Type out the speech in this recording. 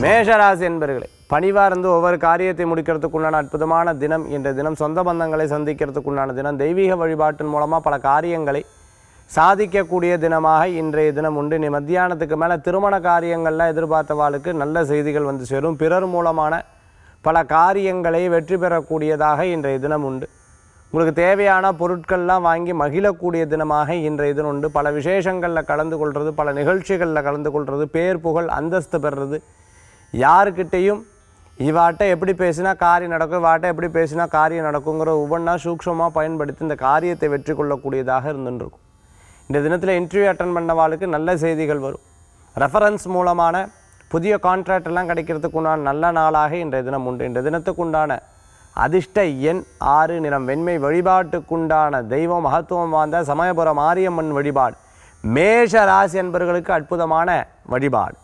மேஷராசி என்பர்களே பணிவாக இருந்து ஒவ்வொரு காரியத்தை முடிக்கிறதுக்குண்டான அற்புதமான தினம் என்ற தினம் சொந்த பந்தங்களை சந்திக்கிறதுக்குண்டான தினம் தெய்வீக வழிபாட்டின் மூலமாக பல காரியங்களை சாதிக்கக்கூடிய தினமாக இன்றைய தினம் உண்டு நீ மத்தியானத்துக்கு மேலே திருமண காரியங்கள்லாம் எதிர்பார்த்தவாளுக்கு நல்ல செய்திகள் வந்து சேரும் பிறர் மூலமான பல காரியங்களை வெற்றி பெறக்கூடியதாக இன்றைய தினம் உண்டு உங்களுக்கு தேவையான பொருட்கள்லாம் வாங்கி மகிழக்கூடிய தினமாக இன்றைய தினம் உண்டு பல விசேஷங்களில் கலந்து கொள்வது பல நிகழ்ச்சிகளில் கலந்து கொள்வது பேர் புகழ் அந்தஸ்து பெறுறது யாருக்கிட்டேயும் இவாட்ட எப்படி பேசினா காரியம் நடக்கும் இவாட்ட எப்படி பேசினா காரியம் நடக்குங்கிற ஒவ்வொன்றா சூக்ஷமாக பயன்படுத்தி இந்த காரியத்தை வெற்றி கொள்ளக்கூடியதாக இருந்துட்டு இருக்கும் இந்த தினத்தில் இன்டர்வியூ அட்டன் பண்ணவாளுக்கு நல்ல செய்திகள் வரும் ரெஃபரன்ஸ் மூலமான புதிய கான்ட்ராக்ட் எல்லாம் கிடைக்கிறதுக்கு உண்டான நல்ல நாளாக இன்றைய தினம் உண்டு இந்த தினத்துக்கு உண்டான அதிர்ஷ்ட எண் ஆறு நிறம் வெண்மை வழிபாட்டுக்குண்டான தெய்வம் மகத்துவம் வாய்ந்த சமயபுரம் மாரியம்மன் வழிபாடு மேஷ ராசி என்பவர்களுக்கு அற்புதமான வழிபாடு